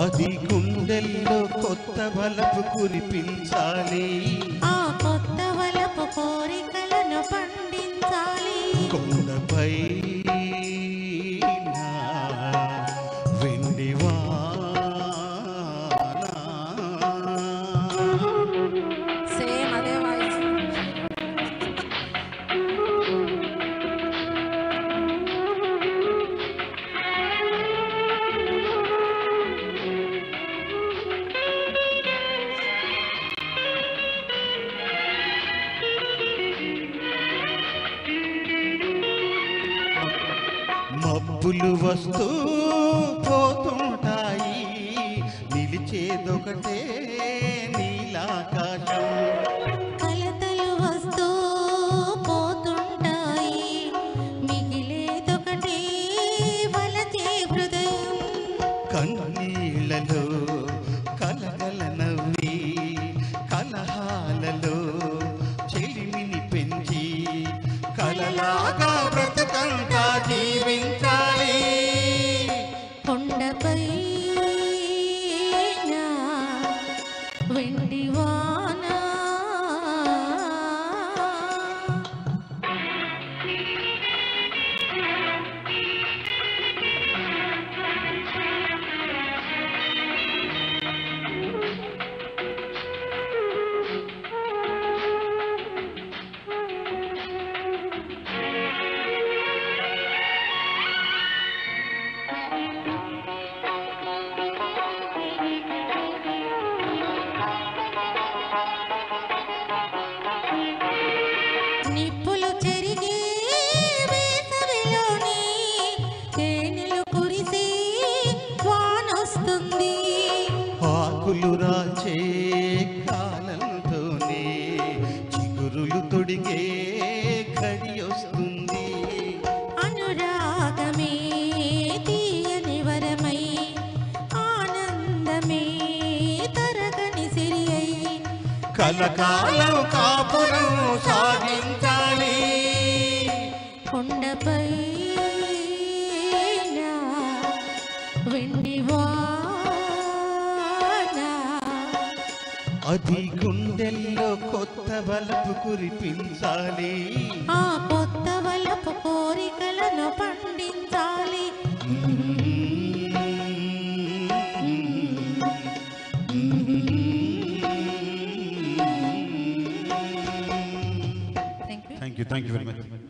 అది గుండెల్లో కొత్త బలపు కురిపించాలి ఆ కొత్త వలపు కోరికలను పండించాలి కొండపై వెండి సేమ్ అదే వాయిస్ మబ్బులు వస్తూ పోతుంటాయి నిలిచేదొకటే నీలాకాశం కలతలు వస్తూ పోతుంటాయి మిగిలేదొకటే వలచే హృదయం కన్నీళ్లలో కలగల నవ్వి కలహాలలో చెలిమిని పెంచి కలలాగా బ్రతుకంగా జీవించాలి కొండపై నా వెండి వాన నిప్పులు చెరిగే వేసవిలోని తేనెలు కురిసి వానొస్తుంది ఆకులు రాచే కాలంతోనే చిగురులు తొడిగే ఘడి వస్తుంది అనురాగమే తీయని వరమై ఆనందమే తరగని సిరి అయి కలకాలం కాపురం సాగించాలి కొండపై నా వెండి వాన అది గుండెల్లో కొత్త బలపు కురిపించాలి ఆ కొత్త వలపు కోరికలను పండించాలి thank you thank you thank you very much